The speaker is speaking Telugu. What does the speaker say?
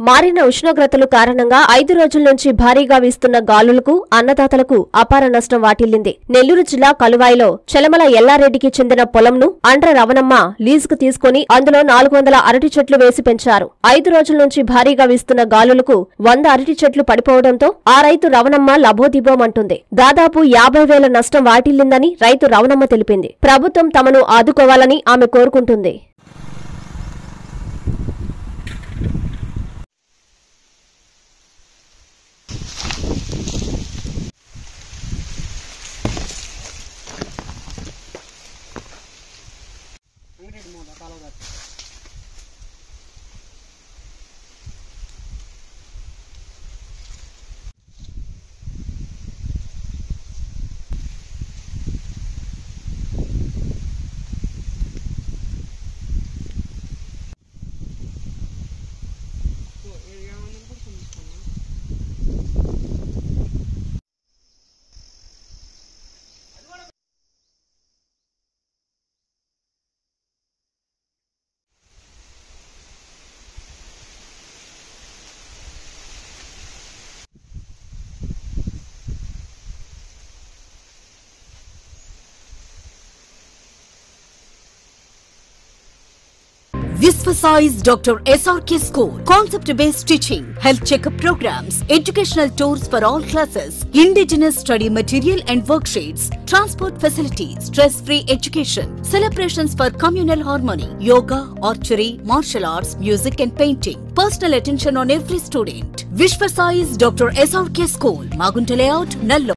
మారిన ఉష్ణోగ్రతలు కారణంగా ఐదు రోజుల నుంచి భారీగా వీస్తున్న గాలులకు అన్నదాతలకు అపార నష్టం వాటిల్లింది నెల్లూరు జిల్లా కలువాయిలో చెలమల ఎల్లారెడ్డికి చెందిన పొలంను అండ్ర రవణమ్మ లీజుకు తీసుకుని అందులో నాలుగు వందల అరటి చెట్లు వేసి పెంచారు ఐదు రోజుల నుంచి భారీగా వీస్తున్న గాలులకు వంద అరటి చెట్లు పడిపోవడంతో ఆ రైతు రవణమ్మ లబోదిబోమంటుంది దాదాపు యాభై వేల నష్టం వాటిల్లిందని రైతు రవణమ్మ తెలిపింది ప్రభుత్వం తమను ఆదుకోవాలని ఆమె కోరుకుంటుంది Visvasize Dr. SRK School. Concept based teaching, health checkup programs, educational tours for all classes, indigenous study material and worksheets, transport facilities, stress free education, celebrations for communal harmony, yoga, archery, martial arts, music and painting. Personal attention on every student. Vishvasize Dr. SRK School, Magunta Layout, Nallo.